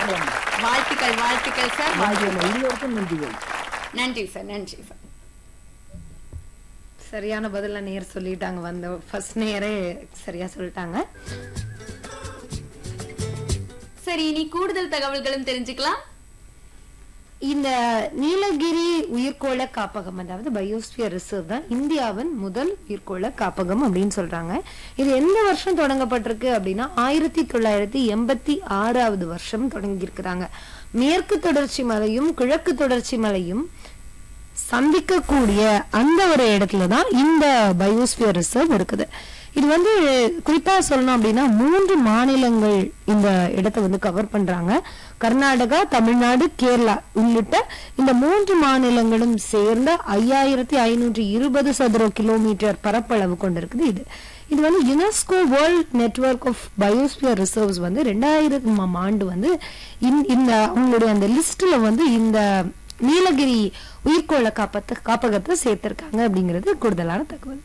வாழ்த்துக்கள் வாழ்த்துக்கள் வாழ்த்துக்கள் சார் வாழ்த்துக்கள் இருவருக்கும் நன்றிகள் நன்றி சார் நன்றி சார் சரியான பதில நேர் சொல்லிட்டாங்க வந்த ஃபர்ஸ்ட் நேரே சரியா சொல்லிட்டாங்க சரி இனி கூடுதல் தகவல்களும் தெரிஞ்சுக்கலாம் இந்த நீலகிரி உயிர்கோள காப்பகம் அதாவது பயோஸ்பியர் ரிசர்வ் தான் இந்தியாவின் முதல் உயிர்கோள காப்பகம் அப்படின்னு சொல்றாங்க இது எந்த வருஷம் தொடங்கப்பட்டிருக்கு அப்படின்னா ஆயிரத்தி தொள்ளாயிரத்தி எண்பத்தி ஆறாவது வருஷம் தொடங்கி இருக்கிறாங்க மேற்கு தொடர்ச்சி மலையும் கிழக்கு தொடர்ச்சி மலையும் சந்திக்கக்கூடிய அந்த ஒரு இடத்துல தான் இந்த பயோஸ்பியர் ரிசர்வ் இருக்குது இது வந்து குறிப்பா சொல்லணும் அப்படின்னா மூன்று மாநிலங்கள் இந்த இடத்தை வந்து கவர் பண்றாங்க கர்நாடகா தமிழ்நாடு கேரளா உள்ளிட்ட இந்த மூன்று மாநிலங்களும் சேர்ந்த ஐயாயிரத்தி ஐநூற்றி இருபது சதுர கிலோமீட்டர் பரப்பளவு கொண்டிருக்குது இது இது வந்து UNESCO world network of biosphere reserves வந்து ரெண்டாயிரத்தி ஆண்டு வந்து இந்த- இந்த அவங்களுடைய அந்த லிஸ்ட்ல வந்து இந்த நீலகிரி உயிர்கோள காப்பத்த காப்பகத்தை சேர்த்திருக்காங்க அப்படிங்கிறது கூடுதலான தகவல்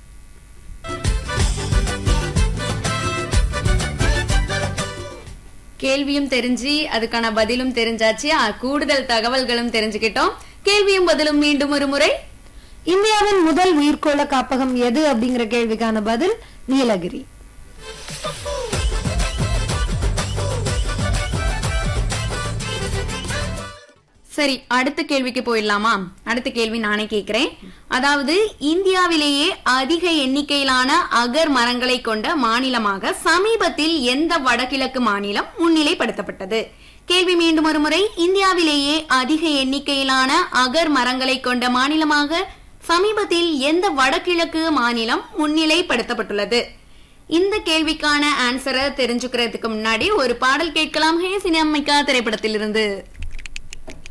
கேள்வியும் தெரிஞ்சு அதுக்கான பதிலும் தெரிஞ்சாச்சு அ, கூடுதல் தகவல்களும் தெரிஞ்சுக்கிட்டோம் கேள்வியும் பதிலும் மீண்டும் ஒரு முறை இந்தியாவின் முதல் உயிர்கோள காப்பகம் எது அப்படிங்கிற கேள்விக்கான பதில் நீலகிரி சரி அடுத்த கேள்விக்கு போயிடலாமா அடுத்த கேள்வி நானே கேக்குறேன் அதாவது இந்தியாவிலேயே அதிக எண்ணிக்கையிலான அகர் மரங்களை கொண்ட மாநிலமாக சமீபத்தில் எந்த வடகிழக்கு மாநிலம் முன்னிலைப்படுத்தப்பட்டது கேள்வி மீண்டும் ஒரு முறை இந்தியாவிலேயே அதிக எண்ணிக்கையிலான அகர் மரங்களை கொண்ட மாநிலமாக சமீபத்தில் எந்த வடகிழக்கு மாநிலம் முன்னிலைப்படுத்தப்பட்டுள்ளது இந்த கேள்விக்கான ஆன்சரை தெரிஞ்சுக்கிறதுக்கு முன்னாடி ஒரு பாடல் கேட்கலாம் ஹே சினிமிகா திரைப்படத்திலிருந்து